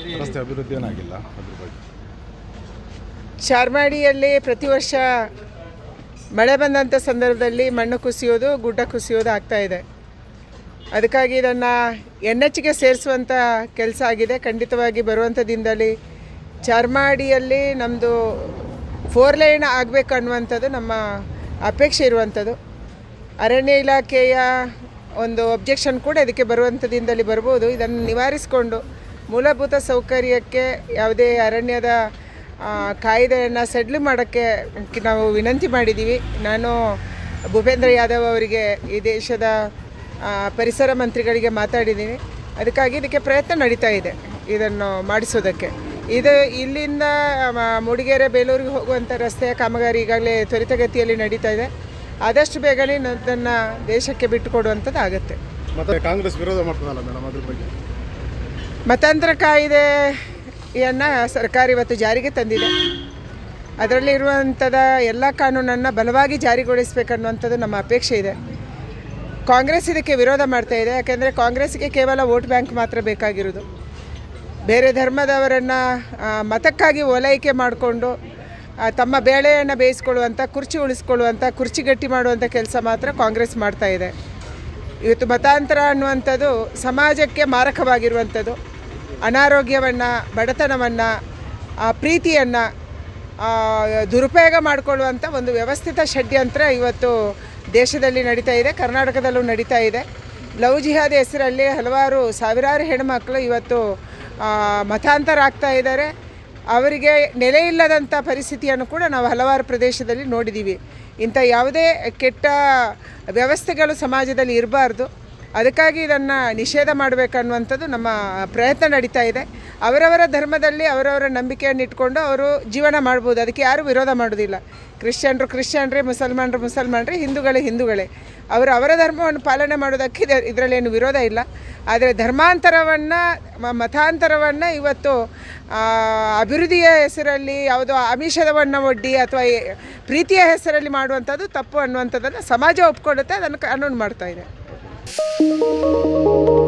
ರಸ್ತೆ ಅಭಿವೃದ್ಧಿ ಏನಾಗಿಲ್ಲ ಅದ್ರ ಬಗ್ಗೆ ಚಾರ್ಮಾಡಿಯಲ್ಲಿ ಪ್ರತಿ ವರ್ಷ ಮಳೆ ಬಂದಂಥ ಸಂದರ್ಭದಲ್ಲಿ ಮಣ್ಣು ಕುಸಿಯೋದು ಗುಡ್ಡ ಕುಸಿಯೋದು ಆಗ್ತಾ ಇದೆ ಅದಕ್ಕಾಗಿ ಇದನ್ನು ಎನ್ ಎಚ್ಗೆ ಸೇರಿಸುವಂಥ ಕೆಲಸ ಆಗಿದೆ ಖಂಡಿತವಾಗಿ ಬರುವಂಥ ದಿನದಲ್ಲಿ ಚಾರ್ಮಾಡಿಯಲ್ಲಿ ನಮ್ಮದು ಫೋರ್ ಲೈನ್ ಆಗಬೇಕು ಅನ್ನುವಂಥದ್ದು ನಮ್ಮ ಅಪೇಕ್ಷೆ ಇರುವಂಥದ್ದು ಅರಣ್ಯ ಇಲಾಖೆಯ ಒಂದು ಒಬ್ಜೆಕ್ಷನ್ ಕೂಡ ಇದಕ್ಕೆ ಬರುವಂಥ ದಿನದಲ್ಲಿ ಬರ್ಬೋದು ಇದನ್ನು ನಿವಾರಿಸಿಕೊಂಡು ಮೂಲಭೂತ ಸೌಕರ್ಯಕ್ಕೆ ಯಾವುದೇ ಅರಣ್ಯದ ಆ, ಕಾಯ್ದೆಯನ್ನು ಸಡಿಲು ಮಾಡೋಕ್ಕೆ ನಾವು ವಿನಂತಿ ಮಾಡಿದ್ದೀವಿ ನಾನು ಭೂಪೇಂದ್ರ ಯಾದವ್ ಅವರಿಗೆ ಈ ದೇಶದ ಆ, ಪರಿಸರ ಮಂತ್ರಿಗಳಿಗೆ ಮಾತಾಡಿದ್ದೀನಿ ಅದಕ್ಕಾಗಿ ಇದಕ್ಕೆ ಪ್ರಯತ್ನ ನಡೀತಾ ಇದೆ ಇದನ್ನು ಮಾಡಿಸೋದಕ್ಕೆ ಇದು ಇಲ್ಲಿಂದ ಮ, ಮೂಡಿಗೆರೆ ಬೇಲೂರಿಗೆ ಹೋಗುವಂಥ ರಸ್ತೆಯ ಕಾಮಗಾರಿ ಈಗಾಗಲೇ ತ್ವರಿತಗತಿಯಲ್ಲಿ ನಡೀತಾ ಇದೆ ಆದಷ್ಟು ಬೇಗನೆ ಅದನ್ನು ದೇಶಕ್ಕೆ ಬಿಟ್ಟುಕೊಡುವಂಥದ್ದು ಆಗುತ್ತೆ ಮತ್ತೆ ಕಾಂಗ್ರೆಸ್ ವಿರೋಧ ಮಾಡ್ತದಲ್ಲ ಮೇಡಮ್ ಅದ್ರ ಬಗ್ಗೆ ಮತಾಂತರ ಕಾಯ್ದೆಯನ್ನು ಸರ್ಕಾರ ಇವತ್ತು ಜಾರಿಗೆ ತಂದಿದೆ ಅದರಲ್ಲಿರುವಂಥದ ಎಲ್ಲ ಕಾನೂನನ್ನು ಬಲವಾಗಿ ಜಾರಿಗೊಳಿಸಬೇಕನ್ನುವಂಥದ್ದು ನಮ್ಮ ಅಪೇಕ್ಷೆ ಇದೆ ಕಾಂಗ್ರೆಸ್ ಇದಕ್ಕೆ ವಿರೋಧ ಮಾಡ್ತಾ ಇದೆ ಯಾಕೆಂದರೆ ಕಾಂಗ್ರೆಸ್ಗೆ ಕೇವಲ ವೋಟ್ ಬ್ಯಾಂಕ್ ಮಾತ್ರ ಬೇಕಾಗಿರೋದು ಬೇರೆ ಧರ್ಮದವರನ್ನು ಆ, ಮತಕ್ಕಾಗಿ ಓಲೈಕೆ ಮಾಡಿಕೊಂಡು ತಮ್ಮ ಬೇಳೆಯನ್ನು ಬೇಯಿಸ್ಕೊಳ್ಳುವಂಥ ಕುರ್ಚಿ ಉಳಿಸ್ಕೊಳ್ಳುವಂಥ ಕುರ್ಚಿ ಗಟ್ಟಿ ಮಾಡುವಂಥ ಕೆಲಸ ಮಾತ್ರ ಕಾಂಗ್ರೆಸ್ ಮಾಡ್ತಾ ಇದೆ ಇವತ್ತು ಮತಾಂತರ ಅನ್ನುವಂಥದ್ದು ಸಮಾಜಕ್ಕೆ ಮಾರಕವಾಗಿರುವಂಥದ್ದು ಅನಾರೋಗ್ಯವನ್ನು ಬಡತನವನ್ನು ಪ್ರೀತಿಯನ್ನು ದುರುಪಯೋಗ ಮಾಡಿಕೊಳ್ಳುವಂಥ ಒಂದು ವ್ಯವಸ್ಥಿತ ಷಡ್ಯಂತ್ರ ಇವತ್ತು ದೇಶದಲ್ಲಿ ನಡೀತಾ ಇದೆ ಕರ್ನಾಟಕದಲ್ಲೂ ನಡೀತಾ ಇದೆ ಲವ್ ಜಿಹಾದ್ ಹೆಸರಲ್ಲಿ ಹಲವಾರು ಸಾವಿರಾರು ಹೆಣ್ಮಕ್ಳು ಇವತ್ತು ಆ, ಮತಾಂತರ ಆಗ್ತಾ ಇದ್ದಾರೆ ಅವರಿಗೆ ನೆಲೆ ಇಲ್ಲದಂಥ ಪರಿಸ್ಥಿತಿಯನ್ನು ಕೂಡ ನಾವು ಹಲವಾರು ಪ್ರದೇಶದಲ್ಲಿ ನೋಡಿದ್ದೀವಿ ಇಂಥ ಯಾವುದೇ ಕೆಟ್ಟ ವ್ಯವಸ್ಥೆಗಳು ಸಮಾಜದಲ್ಲಿ ಇರಬಾರ್ದು ಅದಕ್ಕಾಗಿ ಇದನ್ನು ನಿಷೇಧ ಮಾಡಬೇಕನ್ನುವಂಥದ್ದು ನಮ್ಮ ಪ್ರಯತ್ನ ನಡೀತಾ ಇದೆ ಅವರವರ ಧರ್ಮದಲ್ಲಿ ಅವರವರ ನಂಬಿಕೆಯನ್ನು ಇಟ್ಕೊಂಡು ಅವರು ಜೀವನ ಮಾಡ್ಬೋದು ಅದಕ್ಕೆ ಯಾರೂ ವಿರೋಧ ಮಾಡೋದಿಲ್ಲ ಕ್ರಿಶ್ಚಿಯನ್ರು ಕ್ರಿಶ್ಚಿಯನ್ರೇ ಮುಸಲ್ಮಾನರು ಮುಸಲ್ಮಾನರೇ ಹಿಂದೂಗಳೇ ಹಿಂದೂಗಳೇ ಅವರು ಅವರ ಧರ್ಮವನ್ನು ಪಾಲನೆ ಮಾಡೋದಕ್ಕೆ ಇದ- ಇದರಲ್ಲೇನು ವಿರೋಧ ಇಲ್ಲ ಆದರೆ ಧರ್ಮಾಂತರವನ್ನು ಮತಾಂತರವನ್ನು ಇವತ್ತು ಆ, ಅಭಿವೃದ್ಧಿಯ ಹೆಸರಲ್ಲಿ ಯಾವುದೋ ಆಮಿಷದವನ್ನು ಒಡ್ಡಿ ಅಥವಾ ಈ ಪ್ರೀತಿಯ ಹೆಸರಲ್ಲಿ ಮಾಡುವಂಥದ್ದು ತಪ್ಪು ಅನ್ನುವಂಥದ್ದನ್ನು ಸಮಾಜ ಒಪ್ಕೊಳ್ಳುತ್ತೆ ಅದನ್ನು ಕಾನೂನು ಮಾಡ್ತಾ ಇದೆ